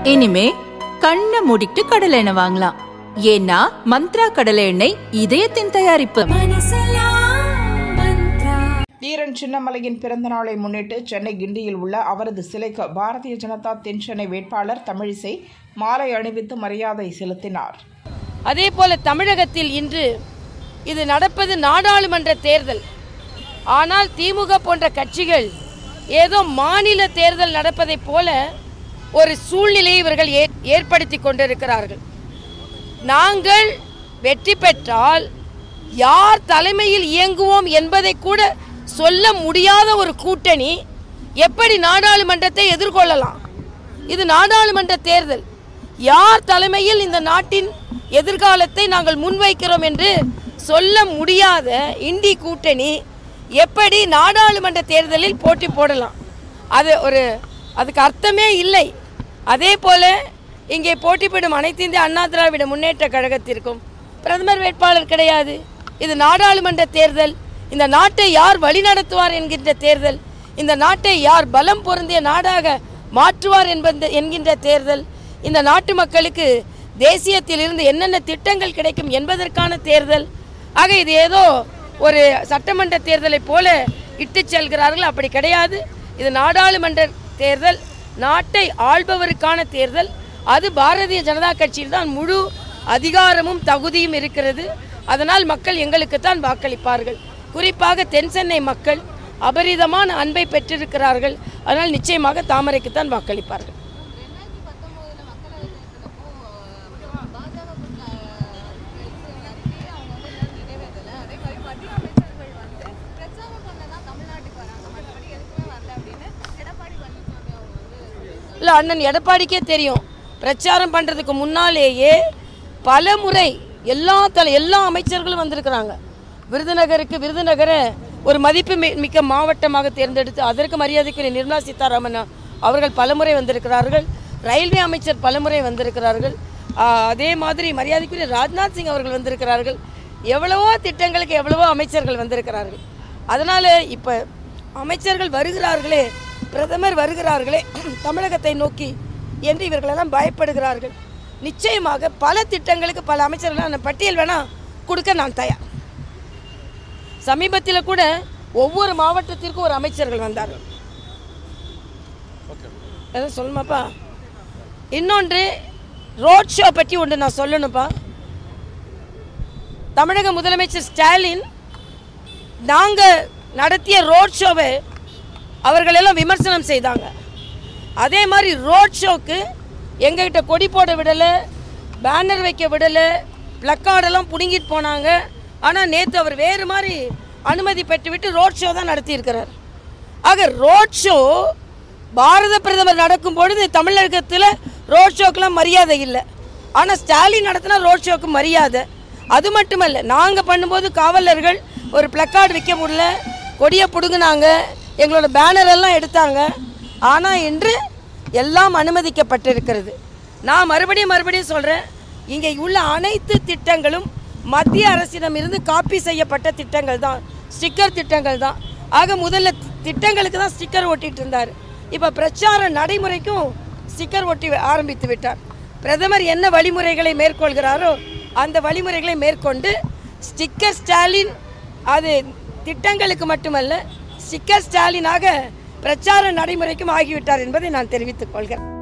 இனிமே கண்ணை மூடிட்டு கடலை எண்ணெய் வாங்கலாம் ஏன்னா மந்த்ரா கடலை எண்ணெய் இதயத்தின் தயாரிப்பு தீரன் சின்னமலையின் பிறந்த நாளை முன்னிட்டு சென்னை கிண்டியில் உள்ள அவரது சிலைக்கு பாரதிய ஜனதா தென்சென்னை வேட்பாளர் தமிழிசை மாலை அணிவித்து மரியாதை செலுத்தினார் அதே போல தமிழகத்தில் இன்று இது நடப்பது நாடாளுமன்ற தேர்தல் ஆனால் திமுக போன்ற கட்சிகள் ஏதோ மாநில தேர்தல் நடப்பதைப் போல ஒரு சூழ்நிலையை இவர்கள் ஏ- ஏற்படுத்தி கொண்டிருக்கிறார்கள் நாங்கள் வெற்றி பெற்றால் யார் தலைமையில் இயங்குவோம் என்பதை கூட சொல்ல முடியாத ஒரு கூட்டணி எப்படி நாடாளுமன்றத்தை எதிர்கொள்ளலாம் இது நாடாளுமன்ற தேர்தல் யார் தலைமையில் இந்த நாட்டின் எதிர்காலத்தை நாங்கள் முன்வைக்கிறோம் என்று சொல்ல முடியாத இந்தி கூட்டணி எப்படி நாடாளுமன்ற தேர்தலில் போட்டி போடலாம் அது ஒரு அதுக்கு அர்த்தமே இல்லை அதே போல இங்கே போட்டியிடும் அனைத்து இந்திய அண்ணா திராவிட முன்னேற்ற கழகத்திற்கும் பிரதமர் வேட்பாளர் கிடையாது இது நாடாளுமன்ற தேர்தல் இந்த நாட்டை யார் வழிநடத்துவார் என்கின்ற தேர்தல் இந்த நாட்டை யார் பலம் பொருந்திய நாடாக மாற்றுவார் என்பது என்கின்ற தேர்தல் இந்த நாட்டு மக்களுக்கு தேசியத்திலிருந்து என்னென்ன திட்டங்கள் கிடைக்கும் என்பதற்கான தேர்தல் ஆக இது ஏதோ ஒரு சட்டமன்ற தேர்தலைப் போல இட்டு செல்கிறார்கள் அப்படி கிடையாது இது நாடாளுமன்ற தேர்தல் நாட்டை ஆள்பவருக்கான தேர்தல் அது பாரதிய ஜனதா கட்சியில் தான் முழு அதிகாரமும் தகுதியும் இருக்கிறது அதனால் மக்கள் எங்களுக்கு தான் வாக்களிப்பார்கள் குறிப்பாக தென் சென்னை மக்கள் அபரிதமான அன்பை பெற்றிருக்கிறார்கள் அதனால் நிச்சயமாக தாமரைக்கு தான் வாக்களிப்பார்கள் இல்லை அண்ணன் எடப்பாடிக்கே தெரியும் பிரச்சாரம் பண்ணுறதுக்கு முன்னாலேயே பல முறை எல்லா தலை எல்லா அமைச்சர்களும் வந்திருக்கிறாங்க விருதுநகருக்கு விருதுநகரை ஒரு மதிப்பு மி- மிக்க மாவட்டமாக தேர்ந்தெடுத்து அதற்கு மரியாதைக்குரிய நிர்மலா சீதாராமன் அவர்கள் பலமுறை வந்திருக்கிறார்கள் ரயில்வே அமைச்சர் பலமுறை வந்திருக்கிறார்கள் ஆஹ், அதே மாதிரி மரியாதைக்குரிய ராஜ்நாத் சிங் அவர்கள் வந்திருக்கிறார்கள் எவ்வளவோ திட்டங்களுக்கு எவ்வளவோ அமைச்சர்கள் வந்திருக்கிறார்கள் அதனால் இப்போ அமைச்சர்கள் வருகிறார்களே பிரதமர் வருகிறார்களே தமிழகத்தை நோக்கி என்று இவர்களெல்லாம் பயப்படுகிறார்கள் நிச்சயமாக பல திட்டங்களுக்கு பல அமைச்சர்கள் நான் பட்டியல் வேணா கொடுக்க நான் தயார் சமீபத்தில் கூட ஒவ்வொரு மாவட்டத்திற்கும் ஒரு அமைச்சர்கள் வந்தார்கள் எதுவும் சொல்லுமாப்பா இன்னொன்று ரோட் ஷோ பற்றி ஒன்று நான் சொல்லணும்ப்பா தமிழக முதலமைச்சர் ஸ்டாலின் நாங்கள் நடத்திய ரோட் ஷோவை அவர்களெல்லாம் விமர்சனம் செய்தாங்க அதே மாதிரி ரோட் ஷோக்கு எங்ககிட்ட கொடி போட விடலை பேனர் வைக்க விடலை பிளக்கார்டெல்லாம் பிடுங்கிட்டு போனாங்க ஆனால் நேற்று அவர் வேறு மாதிரி அனுமதி பெற்றுவிட்டு ரோட் ஷோ தான் நடத்தியிருக்கிறார் ஆக ரோட் ஷோ பாரத பிரதமர் நடக்கும் பொழுது தமிழகத்தில் ரோட் ஷோக்கெலாம் மரியாதை இல்லை ஆனால் ஸ்டாலின் நடத்தினா ரோட் ஷோக்கு மரியாதை அது மட்டுமல்ல நாங்கள் பண்ணும்போது காவலர்கள் ஒரு பிளக்கார்டு விற்க முடியல கொடியை பிடுங்குனாங்க எங்களோட பேனர் எல்லாம் எடுத்தாங்க ஆனால் இன்று எல்லாம் அனுமதிக்கப்பட்டிருக்கிறது நான் மறுபடியும் மறுபடியும் சொல்கிறேன் இங்கே உள்ள அனைத்து திட்டங்களும் மத்திய அரசிடமிருந்து காப்பி செய்யப்பட்ட திட்டங்கள் தான் ஸ்டிக்கர் திட்டங்கள் தான் ஆக முதல்ல தி- திட்டங்களுக்கு தான் ஸ்டிக்கர் ஒட்டிட்டு இருந்தார் இப்போ பிரச்சார நடைமுறைக்கும் ஸ்டிக்கர் ஒட்டி ஆரம்பித்து விட்டார் பிரதமர் என்ன வழிமுறைகளை மேற்கொள்கிறாரோ அந்த வழிமுறைகளை மேற்கொண்டு ஸ்டிக்கர் ஸ்டாலின் அது திட்டங்களுக்கு மட்டுமல்ல ஸ்டிக்கர் ஸ்டாலினாக பிரச்சார நடைமுறைக்கும் ஆகிவிட்டார் என்பதை நான் தெரிவித்துக் கொள்கிறேன்